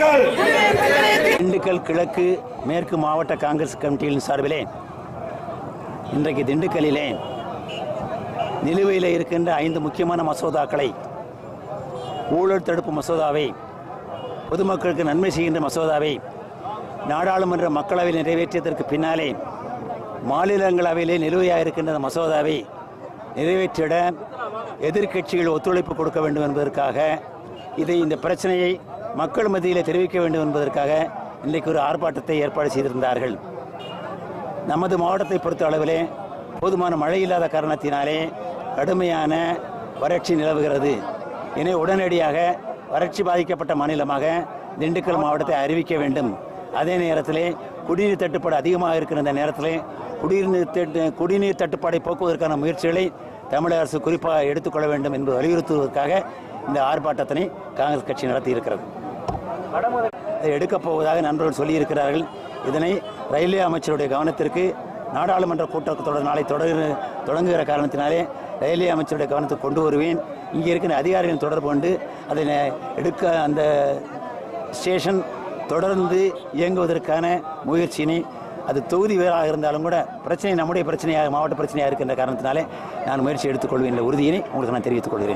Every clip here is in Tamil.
நாங்கள் திண்டுக்கல் கிழக்கு மேற்கு மாவட்ட காங்கிரஸ் கமிட்டியின் சார்பிலே இன்றைக்கு திண்டுக்கல்லிலே நிலுவையில் இருக்கின்ற ஐந்து முக்கியமான மசோதாக்களை ஊழல் தடுப்பு மசோதாவை பொதுமக்களுக்கு நன்மை செய்கின்ற மசோதாவை நாடாளுமன்ற மக்களவையில் நிறைவேற்றியதற்கு பின்னாலே மாநிலங்களவையிலே நிலுவையாக இருக்கின்ற அந்த மசோதாவை நிறைவேற்றிட எதிர்க்கட்சிகள் ஒத்துழைப்பு கொடுக்க வேண்டும் என்பதற்காக இதை இந்த பிரச்சனையை மக்கள் மத்தியில் தெரிவிக்க வேண்டும் என்பதற்காக இன்றைக்கு ஒரு ஆர்ப்பாட்டத்தை ஏற்பாடு செய்திருந்தார்கள் நமது மாவட்டத்தை பொறுத்த அளவிலே போதுமான மழை இல்லாத காரணத்தினாலே கடுமையான வறட்சி நிலவுகிறது எனவே உடனடியாக வறட்சி பாதிக்கப்பட்ட மாநிலமாக திண்டுக்கல் மாவட்டத்தை அறிவிக்க வேண்டும் அதே நேரத்திலே குடிநீர் தட்டுப்பாடு அதிகமாக இருக்கிற இந்த நேரத்திலே குடிநீர் தட்டு குடிநீர் தட்டுப்பாடை போக்குவதற்கான முயற்சிகளை தமிழக அரசு குறிப்பாக எடுத்துக்கொள்ள வேண்டும் என்று வலியுறுத்துவதற்காக இந்த ஆர்ப்பாட்டத்தினை காங்கிரஸ் கட்சி நடத்தி இருக்கிறது இதை எடுக்கப் போவதாக நண்பர்கள் சொல்லியிருக்கிறார்கள் இதனை ரயில்வே அமைச்சருடைய கவனத்திற்கு நாடாளுமன்ற கூட்டத்தொடர் நாளை தொடர் தொடங்குகிற காரணத்தினாலே ரயில்வே அமைச்சருடைய கவனத்துக்கு கொண்டு வருவேன் இங்கே இருக்கிற அதிகாரிகளின் தொடர்பு கொண்டு அதை ந- எடுக்க அந்த ஸ்டேஷன் தொடர்ந்து இயங்குவதற்கான முயற்சியினை அது தொகுதி வேறாக இருந்தாலும் கூட பிரச்சனை நம்முடைய பிரச்சனையாக மாவட்ட பிரச்சனையாக இருக்கின்ற காரணத்தினாலே நான் முயற்சி எடுத்துக்கொள்வேன் என்ற உறுதியினை உங்களுக்கு நான் தெரிவித்துக் கொள்கிறேன்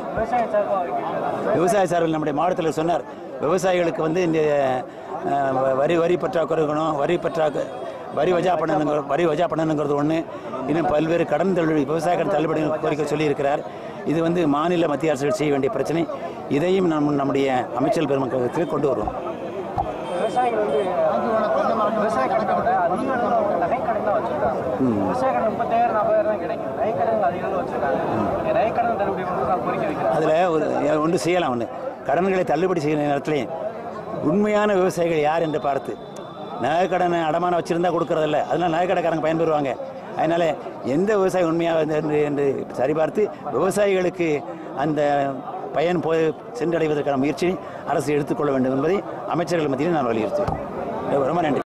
விவசாய சார்பில் நம்முடைய மாவட்டத்தில் சொன்னார் விவசாயிகளுக்கு வந்து இந்த அஹ், வரி வரி பற்றாக்குறை இருக்கணும் வரி பற்றாக்கு வரி வஜா பண்ணணுங்கிற வரி வஜா பண்ணணுங்கிறது ஒன்று இன்னும் பல்வேறு கடன் தள்ளுபடி விவசாய கடன் தள்ளுபடி கோரிக்கை சொல்லியிருக்கிறார் இது வந்து மாநில மத்திய அரசுகள் செய்ய வேண்டிய பிரச்சனை இதையும் நம் நம்முடைய அமைச்சர் பெருமக்களுக்கு கொண்டு வருவோம் விவசாயிகள் வந்து விவசாய கடனை விட அதிக அளவில் அவங்க நகைக்கடன் தான் வச்சிருக்காங்க விவசாய கடன் முப்பத்தாயிரம் நாற்பதாயிரம் தான் கிடைக்கும் நகைக்கடன் அதிக அளவில் வச்சிருக்காங்க நகைக்கடன் தள்ளுபடி வந்து நான் கோரிக்கை வைக்கிறேன் அதில் ஒரு ஒன்று செய்யலாம் ஒன்று கடன்களை தள்ளுபடி செய்கிற நேரத்திலே உண்மையான விவசாயிகள் யார் என்று பார்த்து நகைக்கடனை அடமானம் வச்சிருந்தா கொடுக்கறதில்ல அதனால நகைக்கடைக்காரங்க பயன்பெறுவாங்க அதனால எந்த விவசாயி உண்மையாக வந்து என்று என்று சரிபார்த்து விவசாயிகளுக்கு அந்த பயன் போய் சென்றடைவதற்கான முயற்சியை அரசு எடுத்துக்கொள்ள வேண்டும் என்பதை அமைச்சர்கள் மத்தியில் நான் வலியுறுத்துவேன் ரொம்ப நன்றி